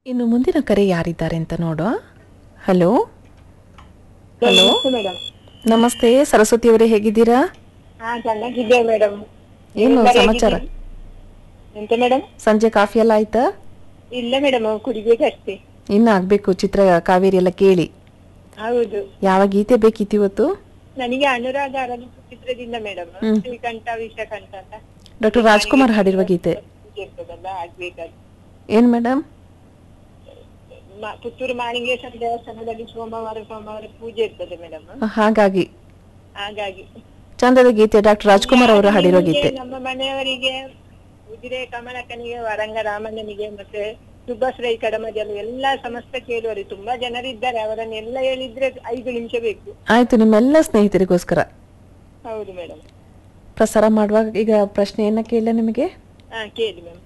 ಇನ್ನು ಮುಂದಿನ ಕರೆ ಯಾರಿದ್ದಾರೆ ಅಂತ ನೋಡುವ ಹಲೋ ಹಲೋ ಮೇಡಮ್ ನಮಸ್ತೆ ಸರಸ್ವತಿ ಅವರೇ ಹೇಗಿದ್ದೀರಾ ಹಾ ಚೆನ್ನಾಗಿದ್ದೇವೆ ಮೇಡಮ್ ಏನು ಸಮಾಚಾರ ಎಂತ ಮೇಡಮ್ ಸಂಜೆ ಕಾಫಿ ಎಲ್ಲ ಆಯ್ತಾ ಇಲ್ಲ ಮೇಡಮ್ ಕುಡಿಬೇಕಷ್ಟೇ ಇನ್ನು ಆಗ್ಬೇಕು ಚಿತ್ರ ಕಾವೇರಿ ಎಲ್ಲ ಕೇಳಿ ಹೌದು ಯಾವ ಗೀತೆ ಬೇಕಿತ್ತು ಇವತ್ತು ನನಗೆ ಅನುರಾಧ ಅರಳು ಚಿತ್ರದಿಂದ ಮೇಡಮ್ ಶ್ರೀಕಂಠ ವಿಷಕಂಠ ಅಂತ ಡಾಕ್ಟರ್ ರಾಜ್ಕುಮಾರ್ ಹಾಡಿರುವ ಗೀತೆ ಪೂಜೆ ಇರ್ತದಲ್ಲ ಆಗ್ಬೇಕಾದ್ರೆ ಏನ್ ಮೇಡಮ್ ಮ- ಪುತ್ತೂರು ಮಾಳಿಂಗೇಶ್ವರ ದೇವಸ್ಥಾನದಲ್ಲಿ ಸೋಮವಾರ ಸೋಮವಾರ ಪೂಜೆ ಇರ್ತದೆ ಮೇಡಮ್ ಹಾಗಾಗಿ ಹಾಗಾಗಿ ಚಂದದ ಗೀತೆ ಡಾಕ್ಟರ್ ರಾಜ್ಕುಮಾರ್ ಅವರು ಹಾಡಿರೋ ನಿಮ್ಗೆ, ಗೀತೆ ನಮ್ಮ ಮನೆಯವರಿಗೆ ಉಜಿರೆ ಕಮಲಕ್ಕನಿಗೆ ವರಂಗ ರಾಮಣ್ಣನಿಗೆ ಮತ್ತೆ ಸುಬ್ಬಶ್ರೈ ಕಡಮಜಲು ಎಲ್ಲಾ ಸಮಸ್ತ ಕೇಳುವವರು ತುಂಬಾ ಜನರಿದ್ದಾರೆ ಅವರನ್ನೆಲ್ಲ ಹೇಳಿದ್ರೆ ಐದು ನಿಮಿಷ ಬೇಕು ಆಯ್ತು ನಿಮ್ಮೆಲ್ಲ ಸ್ನೇಹಿತರಿಗೋಸ್ಕರ ಹೌದು ಮೇಡಮ್ ಪ್ರಸಾರ ಮಾಡುವಾಗ ಈಗ ಪ್ರಶ್ನೆಯನ್ನ ಕೇಳ ನಿಮಗೆ ಹಾ ಕೇಳಿ ಮ್ಯಾಮ್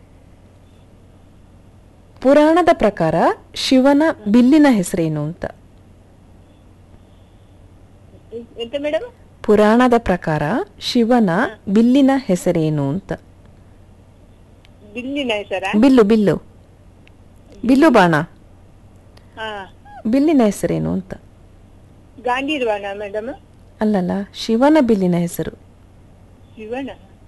ಪುರಾಣದ ಪ್ರಕಾರ ಶಿವನ ಬಿಲ್ಲಿನ ಹೆಸರೇನು ಅಂತ ಎಂತ ಮೇಡಮ್ ಪುರಾಣದ ಪ್ರಕಾರ ಶಿವನ ಬಿಲ್ಲಿನ ಹೆಸರೇನು ಅಂತ ಬಿಲ್ಲಿನ ಹೆಸರ ಬಿಲ್ಲು ಬಿಲ್ಲು ಬಿಲ್ಲು ಬಾಣ ಹಾ ಬಿಲ್ಲಿನ ಹೆಸರೇನು ಅಂತ ಗಾಂಧಿ ಇರುವಣ ಮೇಡಮ್ ಅಲ್ಲಲ್ಲ ಶಿವನ ಬಿಲ್ಲಿನ ಹೆಸರು ಶಿವನ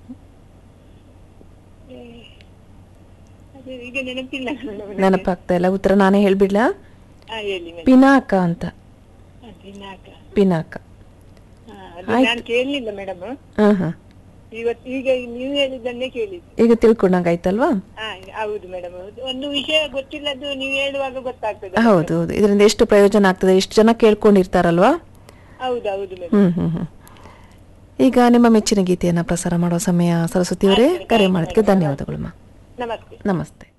ಏ, ಅದು ಈಗ ನೆನಪಿಲ್ಲ ಮೇಡಮ್ ನೆನಪಾಗ್ತಾ ಇಲ್ಲ ಉತ್ತರ ನಾನೇ ಹೇಳ್ಬಿಡ್ಲಾ ಹಾ ಹೇಳಿ ಮೇಡಮ್ ಪಿನಾಕ ಅಂತ ಹದಿನಾಲ್ಕ ಪಿನಾಕ ಹಾ ಅದು ನಾನು ಕೇಳಲಿಲ್ಲ ಮೇಡಮ್ ಹಾ ಹಾ ಇವತ್ತು ಈಗ ನೀವು ಹೇಳಿದ್ದನ್ನೇ ಕೇಳಿದ್ದು ಈಗ ತಿಳ್ಕೊಂಡಂಗಾಯ್ತಲ್ವಾ ಹಾ ಹೌದು ಮೇಡಮ್ ಒಂದು ವಿಷಯ ಗೊತ್ತಿಲ್ಲದ್ದು ನೀವು ಹೇಳುವಾಗ ಗೊತ್ತಾಗ್ತದೆ ಹೌದು ಹೌದು ಇದರಿಂದ ಎಷ್ಟು ಪ್ರಯೋಜನ ಆಗ್ತದೆ ಎಷ್ಟು ಜನ ಕೇಳ್ಕೊಂಡಿರ್ತಾರಲ್ವಾ ಹೌದು ಹೌದು ಮೇಡಮ್ ಹ್ಮ್ ಹ್ಮ್ ಹ್ಮ್ ಈಗ ನಿಮ್ಮ ಮೆಚ್ಚಿನ ಗೀತೆಯನ್ನ ಪ್ರಸಾರ ಮಾಡುವ ಸಮಯ ಸರಸ್ವತಿ ಅವರೇ ಕರೆ ಮಾಡೋದಕ್ಕೆ ಧನ್ಯವಾದಗಳು ಮಾ ನಮಸ್ತೆ ನಮಸ್ತೆ